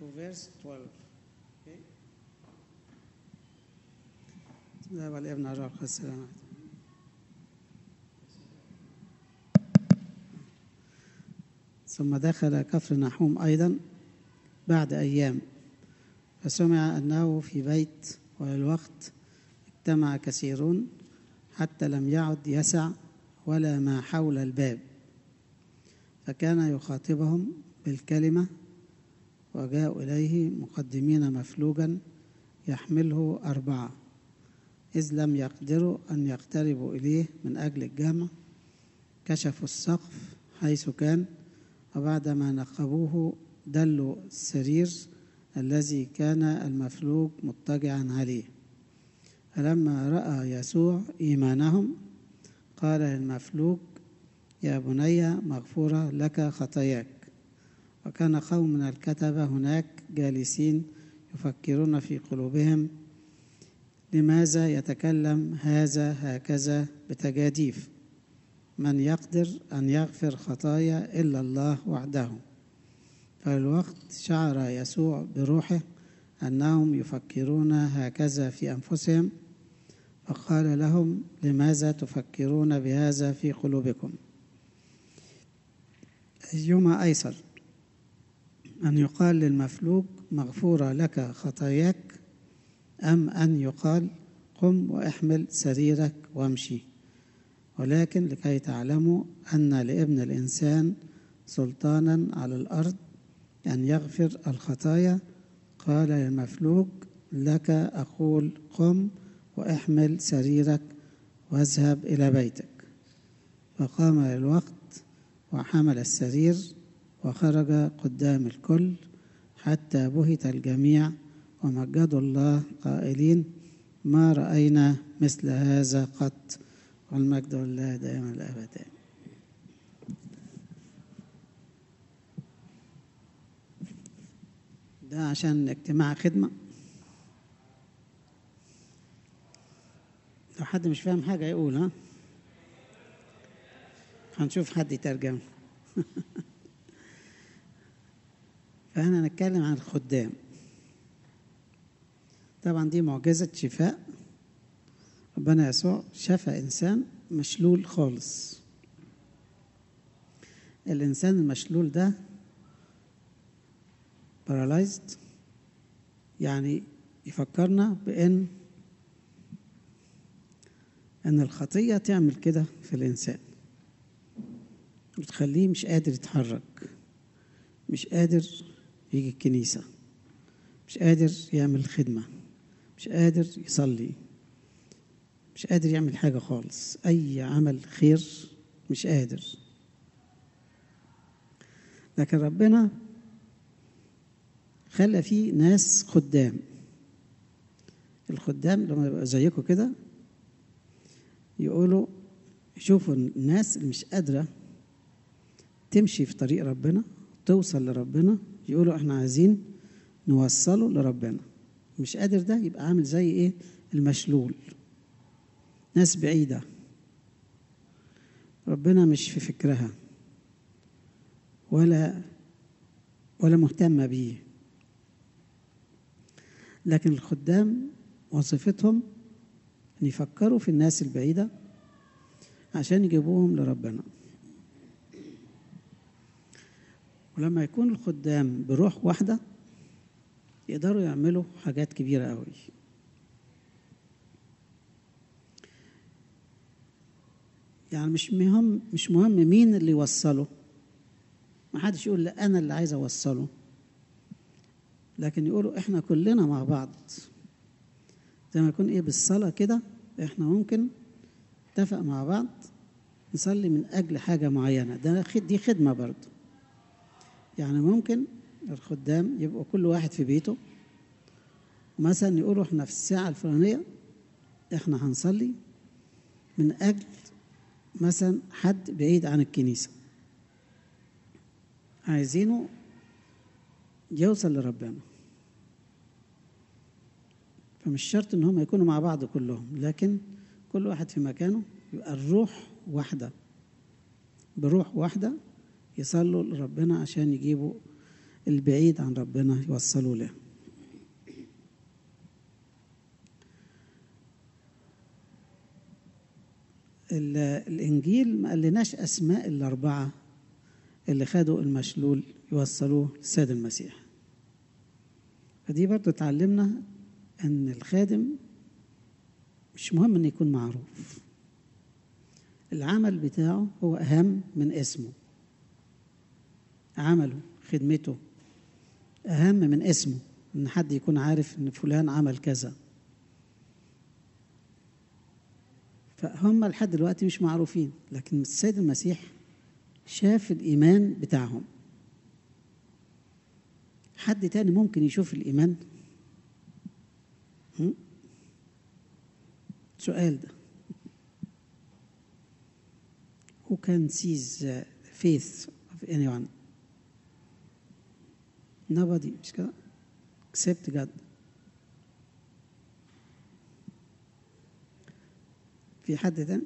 verse 12 okay. بسم الله والابن الروح القدس السلام عليكم. ثم دخل كفر نحوم أيضا بعد أيام فسمع أنه في بيت وللوقت اجتمع كثيرون حتى لم يعد يسع ولا ما حول الباب فكان يخاطبهم بالكلمة وجاءوا إليه مقدمين مفلوجا يحمله أربعة إذ لم يقدروا أن يقتربوا إليه من أجل الجمع كشفوا السقف حيث كان وبعدما نقبوه دلوا السرير الذي كان المفلوج مضطجعا عليه فلما رأى يسوع إيمانهم قال للمفلوج يا بني مغفورة لك خطاياك وكان قوم من الكتبة هناك جالسين يفكرون في قلوبهم لماذا يتكلم هذا هكذا بتجاديف من يقدر أن يغفر خطايا إلا الله وحده فالوقت شعر يسوع بروحه أنهم يفكرون هكذا في أنفسهم فقال لهم لماذا تفكرون بهذا في قلوبكم أيما أيسر أن يقال للمفلوج مغفورة لك خطاياك أم أن يقال قم واحمل سريرك وامشي ولكن لكي تعلموا أن لابن الإنسان سلطانا على الأرض أن يغفر الخطايا قال للمفلوج لك أقول قم واحمل سريرك واذهب إلى بيتك فقام للوقت وحمل السرير وخرج قدام الكل حتى بهت الجميع ومجدوا الله قائلين ما رأينا مثل هذا قط والمجد لله دائما الأبد ده عشان اجتماع خدمة لو حد مش فاهم حاجة يقول ها هنشوف حد يترجم فأنا نتكلم عن الخدام طبعا دي معجزة شفاء ربنا يسوع شفى إنسان مشلول خالص الإنسان المشلول ده بارالايزد يعني يفكرنا بأن أن الخطية تعمل كده في الإنسان وتخليه مش قادر يتحرك مش قادر يجي الكنيسة مش قادر يعمل خدمة مش قادر يصلي مش قادر يعمل حاجة خالص أي عمل خير مش قادر لكن ربنا خلى فيه ناس خدام الخدام لما يبقى زيكم كده يقولوا يشوفوا الناس اللي مش قادرة تمشي في طريق ربنا توصل لربنا يقولوا احنا عايزين نوصله لربنا مش قادر ده يبقى عامل زي ايه المشلول ناس بعيدة ربنا مش في فكرها ولا ولا مهتمة بيه لكن الخدام وظيفتهم ان يفكروا في الناس البعيدة عشان يجيبوهم لربنا ولما يكون الخدام بروح واحدة يقدروا يعملوا حاجات كبيرة قوي يعني مش مهم مش مهم مين اللي يوصله ما حدش يقول لا انا اللي عايز اوصله لكن يقولوا احنا كلنا مع بعض زي ما يكون ايه بالصلاه كده احنا ممكن نتفق مع بعض نصلي من اجل حاجه معينه ده دي خدمه برضه يعني ممكن الخدام يبقوا كل واحد في بيته مثلا يقولوا احنا في الساعه الفلانيه احنا هنصلي من اجل مثلا حد بعيد عن الكنيسه عايزينه يوصل لربنا فمش شرط ان هم يكونوا مع بعض كلهم لكن كل واحد في مكانه يبقى الروح واحده بروح واحده يصلوا لربنا عشان يجيبوا البعيد عن ربنا يوصلوا له الإنجيل ما قالناش أسماء الأربعة اللي خدوا المشلول يوصلوه للسيد المسيح فدي برضو تعلمنا أن الخادم مش مهم أن يكون معروف العمل بتاعه هو أهم من اسمه عمله خدمته أهم من اسمه إن حد يكون عارف إن فلان عمل كذا فهم لحد دلوقتي مش معروفين لكن السيد المسيح شاف الإيمان بتاعهم حد تاني ممكن يشوف الإيمان سؤال ده Who can seize the faith of anyone? Nobody مش كده except God في حد تاني؟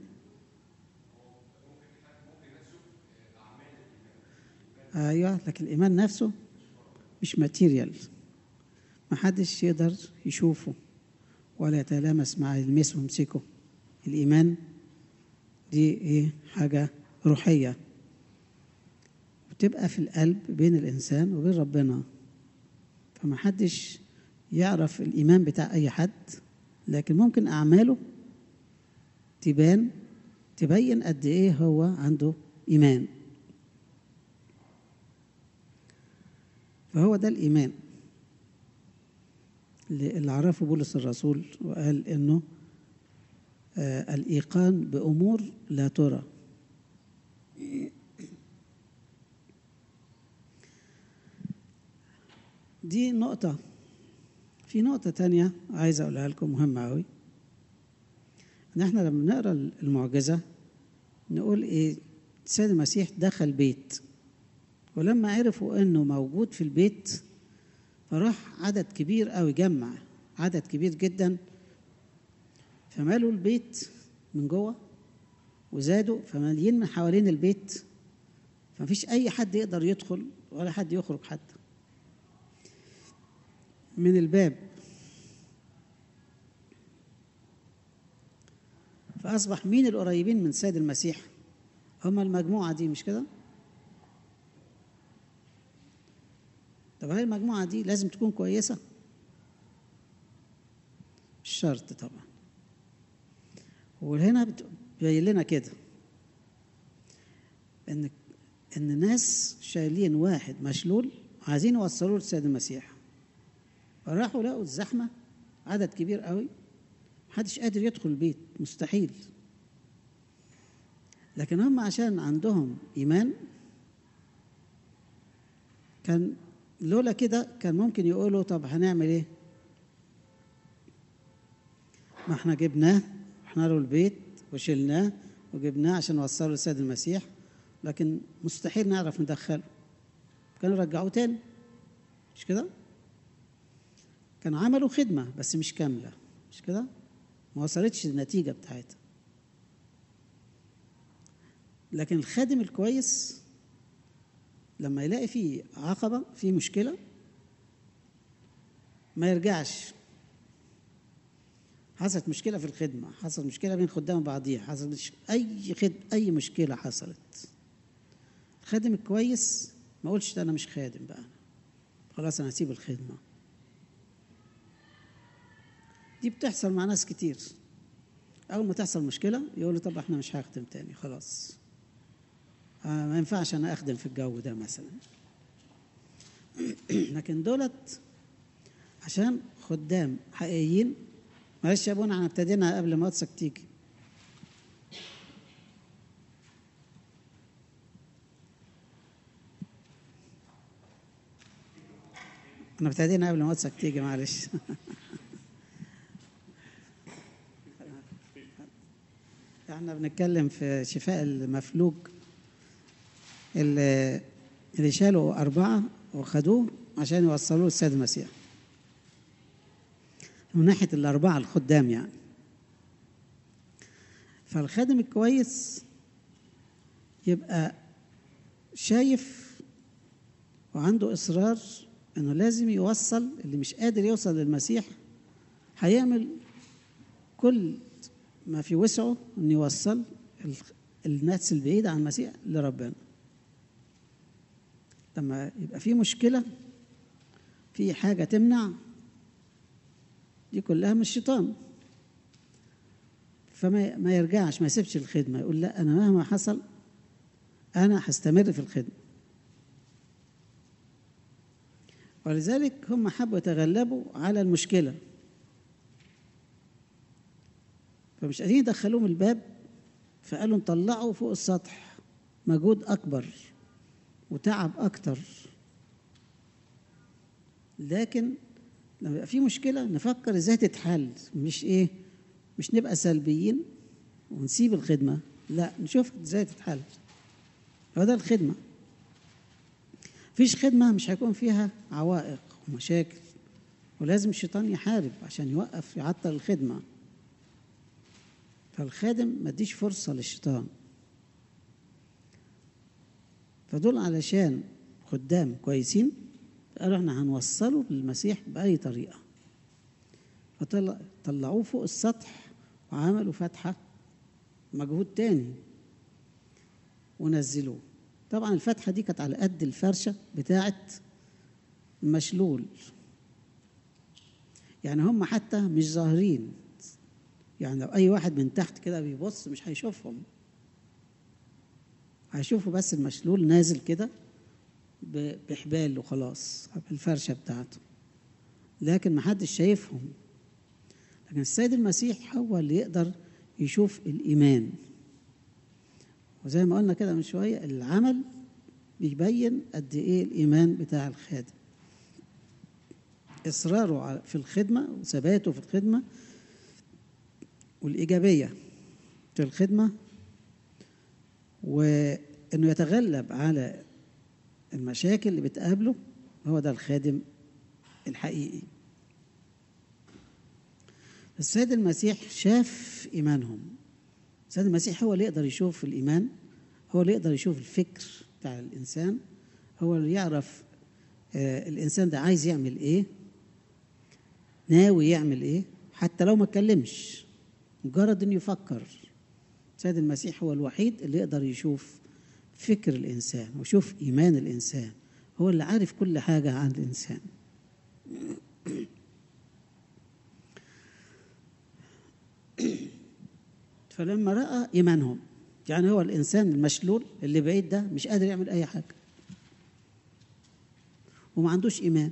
ايوه لكن الايمان نفسه مش ماتيريال ما حدش يقدر يشوفه ولا يتلامس معه يلمسه ويمسكه الايمان دي ايه حاجه روحيه بتبقى في القلب بين الانسان وبين ربنا فما حدش يعرف الايمان بتاع اي حد لكن ممكن اعماله تبان تبين قد ايه هو عنده ايمان فهو ده الايمان اللي عرفه بولس الرسول وقال انه آه الايقان بامور لا ترى دي نقطة في نقطة تانية عايز أقولها لكم مهمة أوي إن إحنا لما نقرأ المعجزة نقول إيه السيد المسيح دخل بيت ولما عرفوا إنه موجود في البيت فراح عدد كبير أوي جمع عدد كبير جدا فمالوا البيت من جوه وزادوا فماليين من حوالين البيت فمفيش أي حد يقدر يدخل ولا حد يخرج حتى من الباب فأصبح مين القريبين من سيد المسيح هم المجموعة دي مش كده طب هل المجموعة دي لازم تكون كويسة مش شرط طبعا وهنا بيبين لنا كده ان ان ناس شايلين واحد مشلول عايزين يوصلوه للسيد المسيح فراحوا لقوا الزحمة عدد كبير قوي محدش قادر يدخل البيت مستحيل لكن هم عشان عندهم إيمان كان لولا كده كان ممكن يقولوا طب هنعمل ايه ما احنا جبناه احنا له البيت وشلناه وجبناه عشان نوصله للسيد المسيح لكن مستحيل نعرف ندخله كانوا رجعوه تاني مش كده كانوا عملوا خدمة بس مش كاملة مش كده ما وصلتش النتيجة بتاعتها لكن الخادم الكويس لما يلاقي فيه عقبة فيه مشكلة ما يرجعش حصلت مشكلة في الخدمة حصلت مشكلة بين خدام بعضيها حصلت أي خد... أي مشكلة حصلت الخادم الكويس ما أقولش أنا مش خادم بقى خلاص أنا هسيب الخدمة دي بتحصل مع ناس كتير أول ما تحصل مشكلة يقولوا طب احنا مش هخدم تاني خلاص آه ما ينفعش أنا أخدم في الجو ده مثلا لكن دولت عشان خدام حقيقيين معلش يا ابونا احنا ابتدينا قبل ما واتسك تيجي احنا ابتدينا قبل ما واتسك تيجي معلش احنا بنتكلم في شفاء المفلوج اللي, اللي شالوا أربعة وخدوه عشان يوصلوه للسيد المسيح من ناحية الأربعة الخدام يعني فالخادم الكويس يبقى شايف وعنده إصرار إنه لازم يوصل اللي مش قادر يوصل للمسيح هيعمل كل ما في وسعه إنه يوصل الناس البعيدة عن المسيح لربنا لما يبقى في مشكلة في حاجة تمنع دي كلها من الشيطان فما ما يرجعش ما يسيبش الخدمة يقول لا أنا مهما حصل أنا هستمر في الخدمة ولذلك هم حبوا يتغلبوا على المشكلة فمش قادرين يدخلوهم الباب فقالوا نطلعوا فوق السطح مجهود أكبر وتعب أكتر لكن لما يبقى في مشكلة نفكر ازاي تتحل مش ايه مش نبقى سلبيين ونسيب الخدمة لا نشوف ازاي تتحل هو ده الخدمة فيش خدمة مش هيكون فيها عوائق ومشاكل ولازم الشيطان يحارب عشان يوقف يعطل الخدمة فالخادم ما اديش فرصة للشيطان فدول علشان خدام كويسين قالوا احنا هنوصله للمسيح بأي طريقة فطلعوه فوق السطح وعملوا فتحة مجهود تاني ونزلوه طبعا الفتحة دي كانت على قد الفرشة بتاعة المشلول يعني هم حتى مش ظاهرين يعني لو أي واحد من تحت كده بيبص مش هيشوفهم هيشوفوا بس المشلول نازل كده بحبال وخلاص الفرشة بتاعته لكن محدش شايفهم لكن السيد المسيح هو اللي يقدر يشوف الإيمان وزي ما قلنا كده من شوية العمل بيبين قد إيه الإيمان بتاع الخادم إصراره في الخدمة وثباته في الخدمة والإيجابية في الخدمة وإنه يتغلب على المشاكل اللي بتقابله هو ده الخادم الحقيقي السيد المسيح شاف إيمانهم السيد المسيح هو اللي يقدر يشوف الإيمان هو اللي يقدر يشوف الفكر بتاع الإنسان هو اللي يعرف آه الإنسان ده عايز يعمل إيه ناوي يعمل إيه حتى لو ما اتكلمش مجرد إنه يفكر السيد المسيح هو الوحيد اللي يقدر يشوف فكر الإنسان ويشوف إيمان الإنسان هو اللي عارف كل حاجة عن الإنسان فلما رأى إيمانهم يعني هو الإنسان المشلول اللي بعيد ده مش قادر يعمل أي حاجة وما عندوش إيمان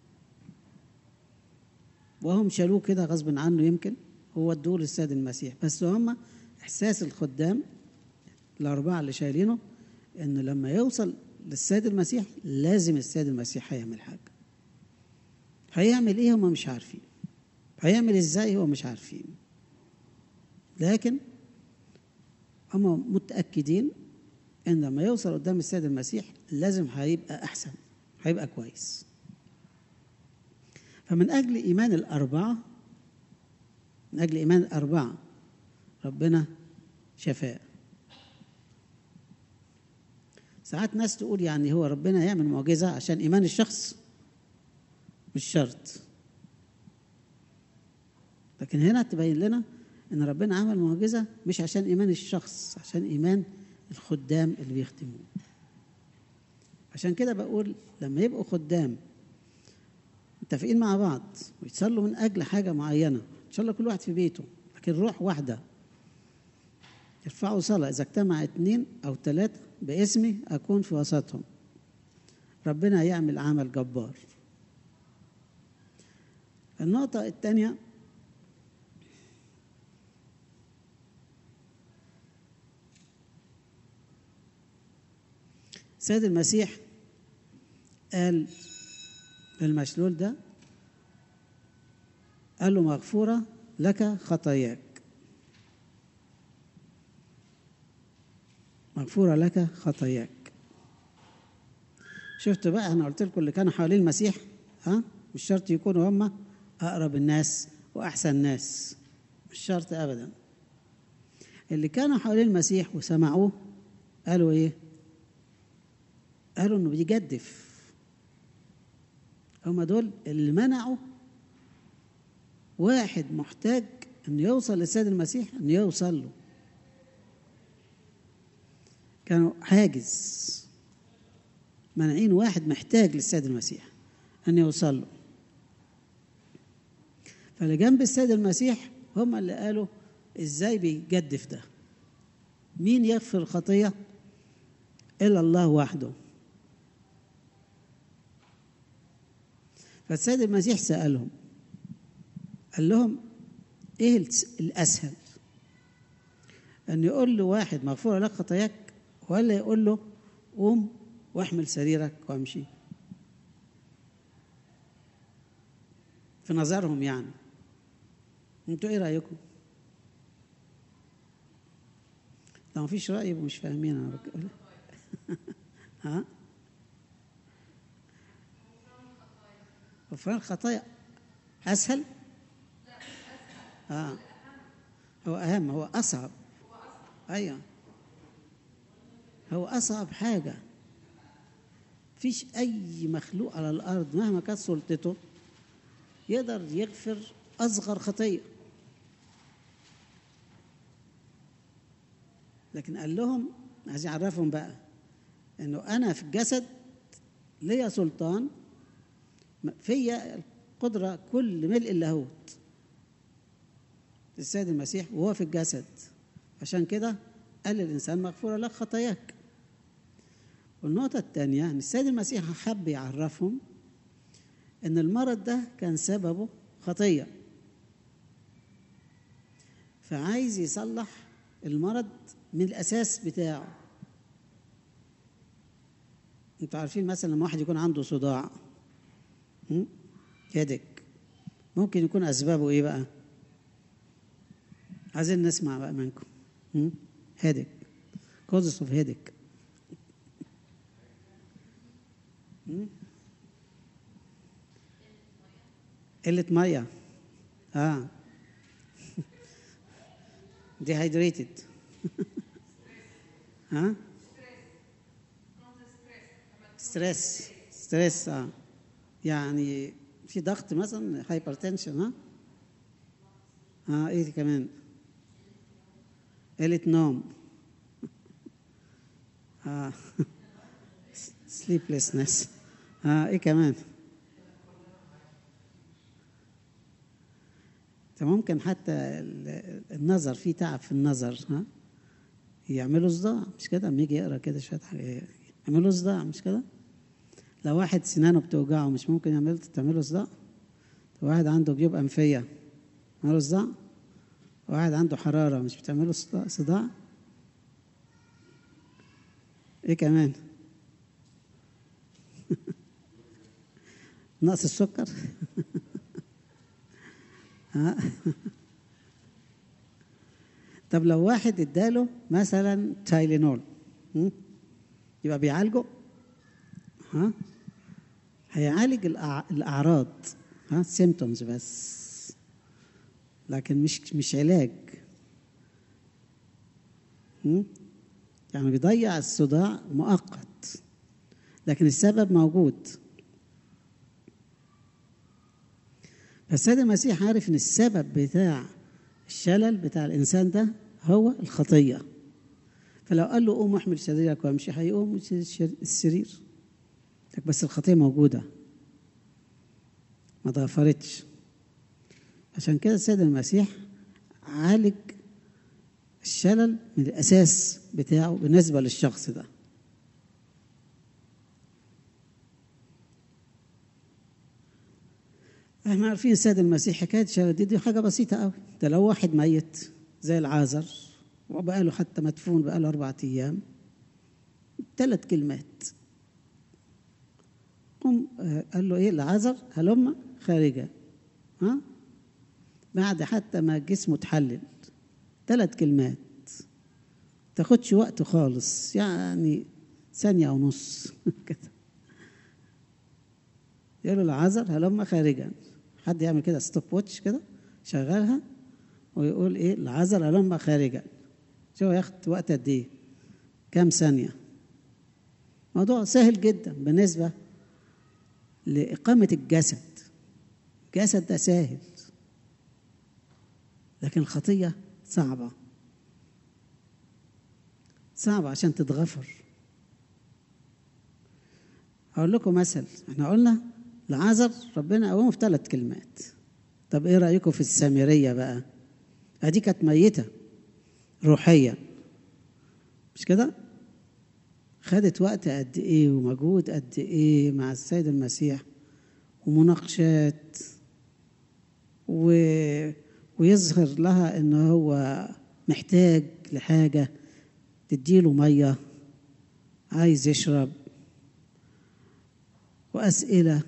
وهم شالوه كده غصب عنه يمكن هو ادوه للسيد المسيح بس هم إحساس الخدام الأربعة اللي شايلينه إنه لما يوصل للسيد المسيح لازم السيد المسيح هيعمل حاجة هيعمل إيه هم مش عارفين هيعمل إزاي هو مش عارفين لكن هم متأكدين إن لما يوصل قدام السيد المسيح لازم هيبقى أحسن هيبقى كويس فمن أجل إيمان الأربعة من أجل إيمان الأربعة ربنا شفاه ساعات ناس تقول يعني هو ربنا يعمل معجزة عشان إيمان الشخص مش شرط لكن هنا تبين لنا ان ربنا عمل معجزه مش عشان ايمان الشخص عشان ايمان الخدام اللي بيخدموه عشان كده بقول لما يبقوا خدام متفقين مع بعض ويتصلوا من اجل حاجه معينه ان شاء الله كل واحد في بيته لكن روح واحده يرفعوا صلاه اذا اجتمع اثنين او ثلاثه باسمي اكون في وسطهم ربنا يعمل عمل جبار النقطه الثانيه سيد المسيح قال للمشلول ده قال له مغفورة لك خطاياك مغفورة لك خطاياك شفت بقى أنا قلت لكم اللي كانوا حوالين المسيح ها مش شرط يكونوا هم أقرب الناس وأحسن ناس مش شرط أبدا اللي كانوا حوالين المسيح وسمعوه قالوا إيه قالوا انه بيجدف هم دول اللي منعوا واحد محتاج أن يوصل للسيد المسيح أن يوصل له كانوا حاجز مانعين واحد محتاج للسيد المسيح أن يوصل له فاللي جنب السيد المسيح هم اللي قالوا ازاي بيجدف ده مين يغفر الخطيه الا الله وحده فالسيد المسيح سالهم قال لهم ايه الاسهل ان يقول له واحد مغفور لك خطاياك ولا يقول له قوم واحمل سريرك وامشي في نظرهم يعني انتوا ايه رايكم لو مفيش راي يبقوا مش فاهمين انا بقول ها غفران الخطايا اسهل اه هو اهم هو اصعب ايوه هو اصعب حاجه فيش اي مخلوق على الارض مهما كانت سلطته يقدر يغفر اصغر خطيه لكن قال لهم عايز يعرفهم بقى انه انا في الجسد ليا سلطان فيا القدره كل ملء اللاهوت السيد المسيح وهو في الجسد عشان كده قال للانسان مغفوره لك خطاياك والنقطه الثانيه ان السيد المسيح حب يعرفهم ان المرض ده كان سببه خطيه فعايز يصلح المرض من الاساس بتاعه انتوا عارفين مثلا لما واحد يكون عنده صداع هيدك ممكن يكون اسبابه ايه بقى عايزين نسمع بقى منكم هيدك كوزس اوف هيدك قلة مية اه dehydrated ها ستريس ستريس اه يعني في ضغط مثلا هايبر تنشن ها اه ايه كمان قلة نوم اه sleeplessness اه ايه كمان ممكن حتى النظر في تعب في النظر ها يعملوا صداع مش كده اما يجي يقرا كده شويه حاجه يعملوا صداع مش كده لو واحد سنانه بتوجعه مش ممكن يعمل تعمله صداع لو واحد عنده جيوب انفيه يعمله صداع واحد عنده حراره مش بتعمله صداع ايه كمان نقص السكر ها طب لو واحد اداله مثلا تايلينول يبقى بيعالجه ها هيعالج الاعراض ها سيمتومز بس لكن مش مش علاج يعني بيضيع الصداع مؤقت لكن السبب موجود فالسيد المسيح عارف ان السبب بتاع الشلل بتاع الانسان ده هو الخطيه فلو قال له قوم احمل سريرك وامشي هيقوم السرير بس الخطيه موجوده ما اتغفرتش عشان كده السيد المسيح عالج الشلل من الاساس بتاعه بالنسبه للشخص ده احنا عارفين السيد المسيح حكايه الشلل دي, دي حاجه بسيطه قوي ده لو واحد ميت زي العازر وبقى له حتى مدفون بقى له أربعة أيام ثلاث كلمات قم قال له إيه العازر هلم خارجا ها بعد حتى ما جسمه اتحلل ثلاث كلمات تاخدش وقت خالص يعني ثانية ونص كده يقول له العذر هلم خارجا حد يعمل كده ستوب واتش كده شغلها ويقول ايه العذر هلم خارجا شو ياخد وقت قد ايه كام ثانية موضوع سهل جدا بالنسبة لإقامة الجسد الجسد ده سهل لكن الخطية صعبة صعبة عشان تتغفر أقول لكم مثل احنا قلنا لعازر ربنا قومه في ثلاث كلمات طب ايه رأيكم في السامرية بقى ادي كانت ميتة روحيا مش كده خدت وقت قد ايه ومجهود قد ايه مع السيد المسيح ومناقشات و... ويظهر لها ان هو محتاج لحاجة تديله مية عايز يشرب وأسئلة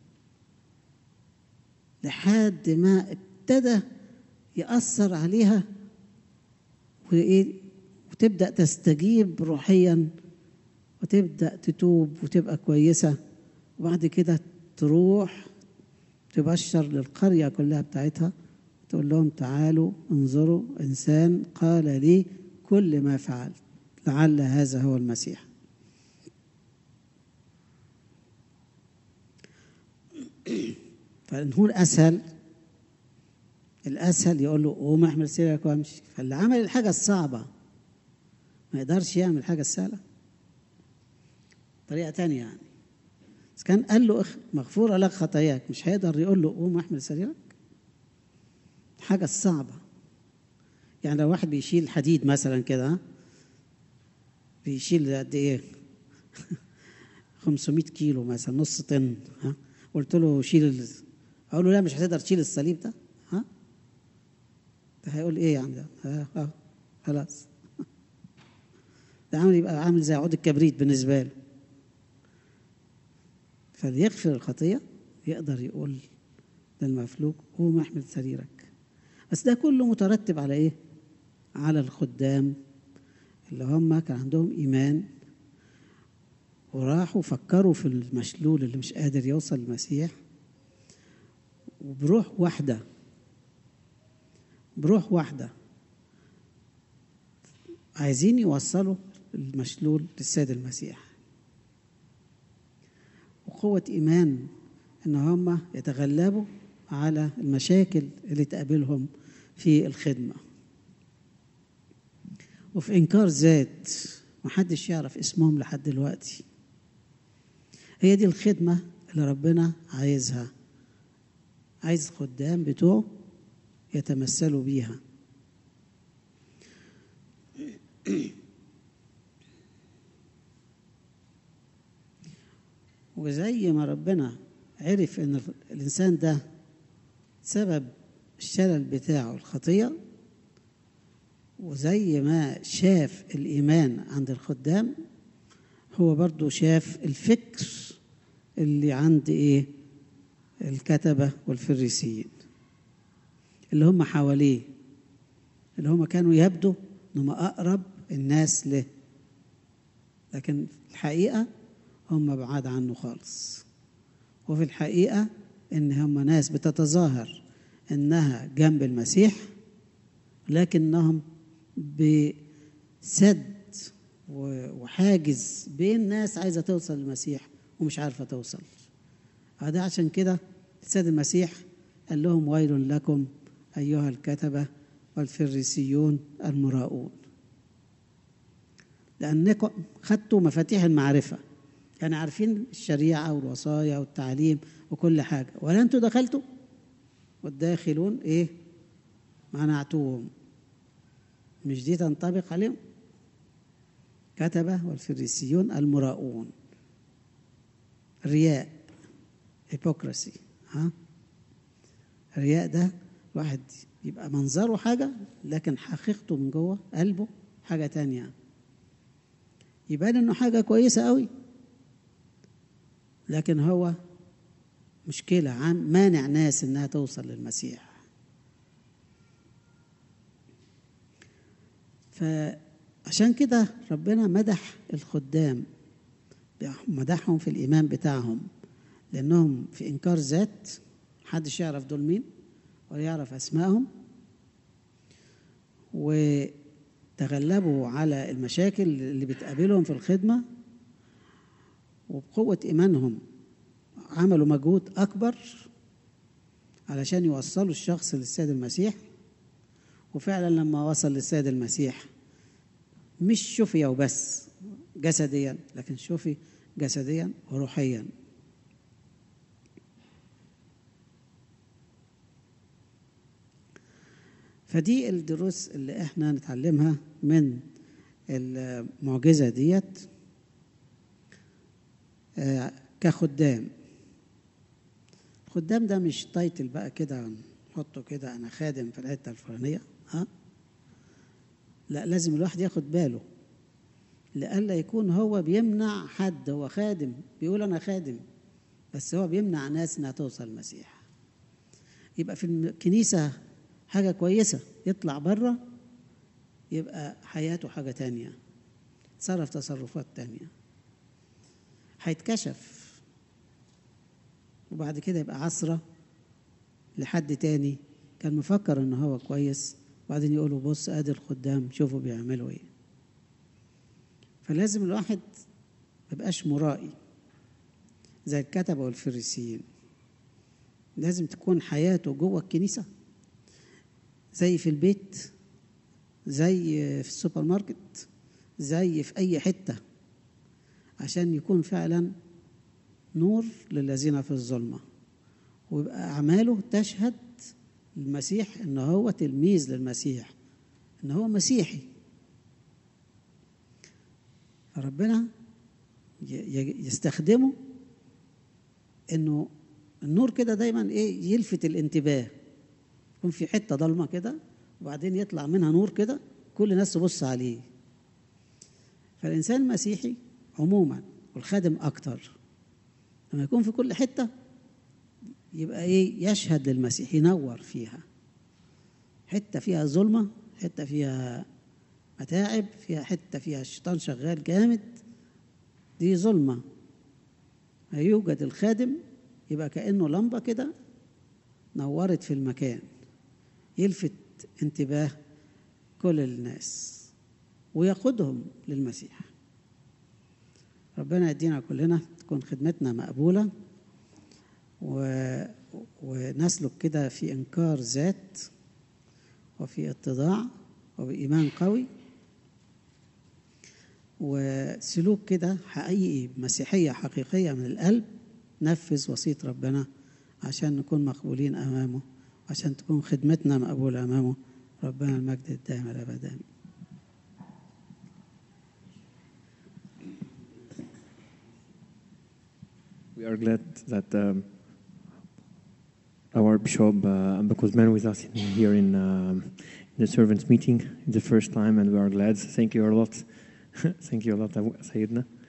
لحد ما ابتدى يأثر عليها وإيه وتبدأ تستجيب روحيا وتبدأ تتوب وتبقى كويسة وبعد كده تروح تبشر للقرية كلها بتاعتها تقول لهم تعالوا انظروا إنسان قال لي كل ما فعلت لعل هذا هو المسيح فنقول أسهل الأسهل يقول له قوم احمل سريرك وامشي فاللي عمل الحاجة الصعبة ما يقدرش يعمل الحاجة السهلة طريقة تانية يعني بس كان قال له مغفورة لك خطاياك مش هيقدر يقول له قوم احمل سريرك الحاجة الصعبة يعني لو واحد بيشيل حديد مثلا كده بيشيل قد ايه 500 كيلو مثلا نص طن ها قلت له شيل اقول له لا مش هتقدر تشيل الصليب ده ها ده هيقول ايه يعني ده ها ها خلاص ده عامل يبقى عامل زي عود الكبريت بالنسبه له فليغفر الخطيه يقدر يقول للمفلوك قوم احمل سريرك بس ده كله مترتب على ايه على الخدام اللي هم كان عندهم ايمان وراحوا فكروا في المشلول اللي مش قادر يوصل للمسيح وبروح واحدة بروح واحدة عايزين يوصلوا المشلول للسيد المسيح وقوة إيمان إن هم يتغلبوا على المشاكل اللي تقابلهم في الخدمة وفي إنكار ذات محدش يعرف اسمهم لحد دلوقتي هي دي الخدمة اللي ربنا عايزها عايز خدام بتوعه يتمثلوا بيها وزي ما ربنا عرف ان الانسان ده سبب الشلل بتاعه الخطيه وزي ما شاف الايمان عند الخدام هو برضو شاف الفكر اللي عند ايه الكتبة والفريسيين اللي هم حواليه اللي هم كانوا يبدو انهم اقرب الناس له لكن في الحقيقة هم بعاد عنه خالص وفي الحقيقة ان هم ناس بتتظاهر انها جنب المسيح لكنهم بسد وحاجز بين ناس عايزه توصل للمسيح ومش عارفه توصل هذا عشان كده السيد المسيح قال لهم ويل لكم ايها الكتبه والفريسيون المراؤون لانكم خدتوا مفاتيح المعرفه يعني عارفين الشريعه والوصايا والتعليم وكل حاجه ولا انتوا دخلتوا والداخلون ايه منعتوهم مش دي تنطبق عليهم كتبة والفريسيون المراؤون رياء هيبوكراسي ها الرياء ده واحد يبقى منظره حاجة لكن حقيقته من جوه قلبه حاجة تانية يبان انه حاجة كويسة قوي لكن هو مشكلة عام مانع ناس انها توصل للمسيح فعشان كده ربنا مدح الخدام مدحهم في الإيمان بتاعهم لأنهم في إنكار ذات محدش يعرف دول مين ولا يعرف أسمائهم وتغلبوا على المشاكل اللي بتقابلهم في الخدمة وبقوة إيمانهم عملوا مجهود أكبر علشان يوصلوا الشخص للسيد المسيح وفعلا لما وصل للسيد المسيح مش شفي وبس جسديا لكن شفي جسديا وروحيا فدي الدروس اللي احنا نتعلمها من المعجزة ديت آه، كخدام الخدام ده مش تايتل بقى كده نحطه كده انا خادم في الحته الفلانيه ها لا لازم الواحد ياخد باله لئلا يكون هو بيمنع حد هو خادم بيقول انا خادم بس هو بيمنع ناس انها توصل المسيح يبقى في الكنيسه حاجه كويسه يطلع بره يبقى حياته حاجه تانية تصرف تصرفات تانية هيتكشف وبعد كده يبقى عصرة لحد تاني كان مفكر ان هو كويس وبعدين يقولوا بص ادي الخدام شوفوا بيعملوا ايه فلازم الواحد ما يبقاش مرائي زي الكتبة والفريسيين لازم تكون حياته جوه الكنيسة زي في البيت زي في السوبر ماركت زي في أي حتة عشان يكون فعلا نور للذين في الظلمة ويبقى أعماله تشهد المسيح إن هو تلميذ للمسيح إن هو مسيحي فربنا يستخدمه إنه النور كده دايما إيه يلفت الانتباه يكون في حتة ضلمة كده وبعدين يطلع منها نور كده كل الناس تبص عليه فالإنسان المسيحي عموما والخادم أكتر لما يكون في كل حتة يبقى إيه يشهد للمسيح ينور فيها حتة فيها ظلمة حتة فيها متاعب فيها حتة فيها الشيطان شغال جامد دي ظلمة هيوجد الخادم يبقى كأنه لمبة كده نورت في المكان يلفت انتباه كل الناس ويقودهم للمسيح ربنا يدينا كلنا تكون خدمتنا مقبولة و... ونسلك كده في إنكار ذات وفي اتضاع وبإيمان قوي وسلوك كده حقيقي مسيحية حقيقية من القلب نفذ وصية ربنا عشان نكون مقبولين أمامه عشان تكون خدمتنا مقبولة أمامه ربنا المجد الدائم الأبد آمين We are glad that um, our Bishop uh, Ambek was man with us in, here in, um in the servants meeting. It's the first time, and we are glad. Thank you a lot. Thank you a lot, Abu- Sayyidina.